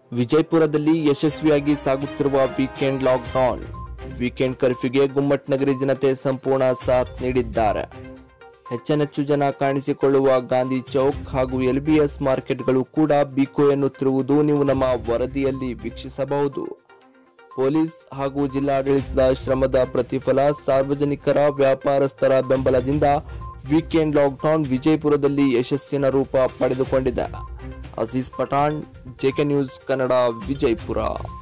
ವಿಜಯಪುರದಲ್ಲಿ ಯಶಸ್ವಿಯಾಗಿ ಸಾಗುತ್ತಿರುವ ವೀಕೆಂಡ್ ಲಾಕ್ಡೌನ್ ವೀಕೆಂಡ್ ಕರ್ಫ್ಯೂಗೆ ಗುಮ್ಮಟ್ ನಗರಿ ಜನತೆ ಸಂಪೂರ್ಣ ಸಾಥ್ ನೀಡಿದ್ದಾರೆ ಹೆಚ್ಚೆಚ್ಚು ಜನ ಕಾಣಿಸಿಕೊಳ್ಳುವ ಗಾಂಧಿ ಚೌಕ್ ಹಾಗೂ ಎಲ್ಬಿಎಸ್ ಮಾರ್ಕೆಟ್ಗಳು ಕೂಡ ಬಿಕೋ ಎನ್ನುತ್ತಿರುವುದು ನೀವು ನಮ್ಮ ವರದಿಯಲ್ಲಿ ವೀಕ್ಷಿಸಬಹುದು ಪೊಲೀಸ್ ಹಾಗೂ ಜಿಲ್ಲಾಡಳಿತದ ಶ್ರಮದ ಪ್ರತಿಫಲ ಸಾರ್ವಜನಿಕರ ವ್ಯಾಪಾರಸ್ಥರ ಬೆಂಬಲದಿಂದ ವೀಕೆಂಡ್ ಲಾಕ್ಡೌನ್ ವಿಜಯಪುರದಲ್ಲಿ ಯಶಸ್ಸಿನ ರೂಪ ಪಡೆದುಕೊಂಡಿದೆ ಅಜೀಜ್ ಪಠಾಣ್ ಜೆಕೆ ನ್ಯೂಸ್ ಕನ್ನಡ ವಿಜಯಪುರ